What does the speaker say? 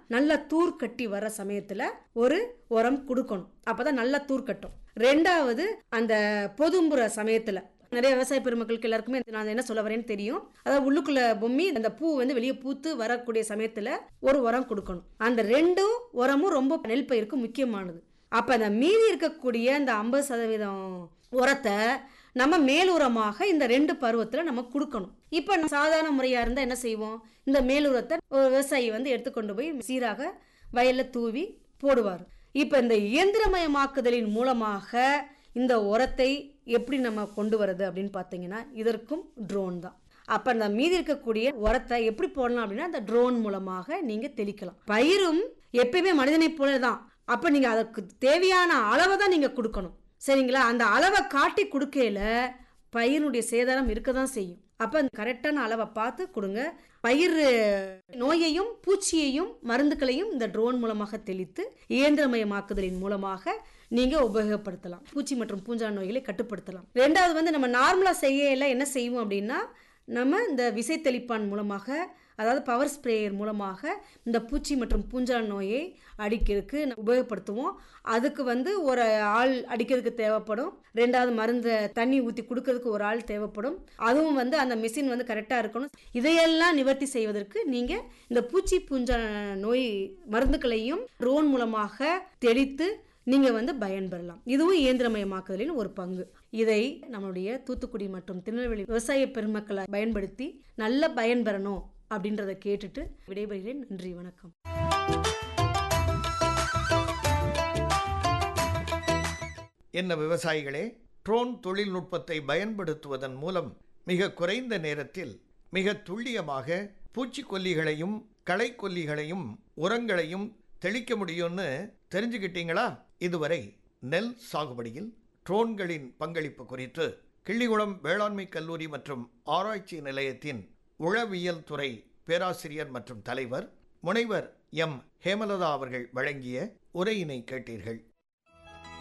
நல்ல தூர் கட்டி வர சமயத்துல ஒரு உரம் கொடுக்கணும் அப்பதான் நல்லா தூர் கட்டும் ரெண்டாவது அந்த பொதும்புற சமயத்துல நிறைய விவசாய பெருமக்களுக்கு எல்லாருக்குமே நான் என்ன சொல்ல வரேன்னு தெரியும் அதாவது உள்ளுக்குள்ள பொம்மி அந்த பூ வந்து வெளியே பூத்து வரக்கூடிய சமயத்துல ஒரு உரம் கொடுக்கணும் அந்த ரெண்டும் உரமும் ரொம்ப நெல் பயிருக்கு முக்கியமானது அப்ப அந்த மீதி இருக்கக்கூடிய அந்த ஐம்பது சதவீதம் உரத்தை நம்ம மேலுரமாக இந்த ரெண்டு பருவத்துல நம்ம கொடுக்கணும் இப்ப நம்ம சாதாரண முறையா இருந்தா என்ன செய்வோம் இந்த மேலுரத்தை ஒரு விவசாயி வந்து எடுத்துக்கொண்டு போய் சீராக வயல்ல தூவி போடுவார் இப்ப இந்த இயந்திரமயமாக்குதலின் மூலமாக இந்த உரத்தை எப்படி நம்ம கொண்டு வரது அப்படின்னு பார்த்தீங்கன்னா இதற்கும் ட்ரோன் தான் அப்ப அந்த மீதி இருக்கக்கூடிய உரத்தை எப்படி போடலாம் அப்படின்னா அந்த ட்ரோன் மூலமாக நீங்க தெளிக்கலாம் பயிரும் எப்பயுமே மனிதனை போல தான் அப்ப நீங்க அதுக்கு தேவையான அளவை தான் நீங்க கொடுக்கணும் சரிங்களா அந்த அளவை காட்டி கொடுக்கையில பயிரினுடைய சேதாரம் இருக்க தான் செய்யும் அப்ப அந்த கரெக்டான அளவை பார்த்து கொடுங்க பயிர் நோயையும் பூச்சியையும் மருந்துகளையும் இந்த ட்ரோன் மூலமாக தெளித்து இயந்திரமயமாக்குதலின் மூலமாக நீங்க உபயோகப்படுத்தலாம் பூச்சி மற்றும் பூஞ்சா நோய்களை கட்டுப்படுத்தலாம் ரெண்டாவது வந்து நம்ம நார்மலா செய்யல என்ன செய்வோம் அப்படின்னா நம்ம இந்த விசை தெளிப்பான் மூலமாக அதாவது பவர் ஸ்ப்ரேயர் மூலமாக இந்த பூச்சி மற்றும் பூஞ்சான் நோயை அடிக்கிறதுக்கு நம்ம உபயோகப்படுத்துவோம் அதுக்கு வந்து ஒரு ஆள் அடிக்கிறதுக்கு தேவைப்படும் ரெண்டாவது மருந்தை தண்ணி ஊற்றி கொடுக்கறதுக்கு ஒரு ஆள் தேவைப்படும் அதுவும் வந்து அந்த மிஷின் வந்து கரெக்டாக இருக்கணும் இதையெல்லாம் நிவர்த்தி செய்வதற்கு நீங்கள் இந்த பூச்சி பூஞ்சா நோய் மருந்துகளையும் ட்ரோன் மூலமாக தெளித்து நீங்க வந்து பயன்பெறலாம் இதுவும் இயந்திரமயமாக்குதலின் ஒரு பங்கு இதை நம்மளுடைய தூத்துக்குடி மற்றும் திருநெல்வேலி விவசாய பெருமக்களை பயன்படுத்தி நல்ல பயன்பெறணும் அப்படின்றத கேட்டுட்டு விடைபெறுகிறேன் நன்றி வணக்கம் என்ன விவசாயிகளே ட்ரோன் தொழில்நுட்பத்தை பயன்படுத்துவதன் மூலம் மிக குறைந்த நேரத்தில் மிக துல்லியமாக பூச்சிக்கொல்லிகளையும் களைக்கொல்லிகளையும் உரங்களையும் தெளிக்க முடியும்னு தெரிஞ்சுக்கிட்டீங்களா இதுவரை நெல் சாகுபடியில் ட்ரோன்களின் பங்களிப்பு குறித்து கிள்ளிகுளம் வேளாண்மை கல்லூரி மற்றும் ஆராய்ச்சி நிலையத்தின் உழவியல் துறை பேராசிரியர் மற்றும் தலைவர் முனைவர் எம் ஹேமலதா அவர்கள் வழங்கிய உரையினை கேட்டீர்கள்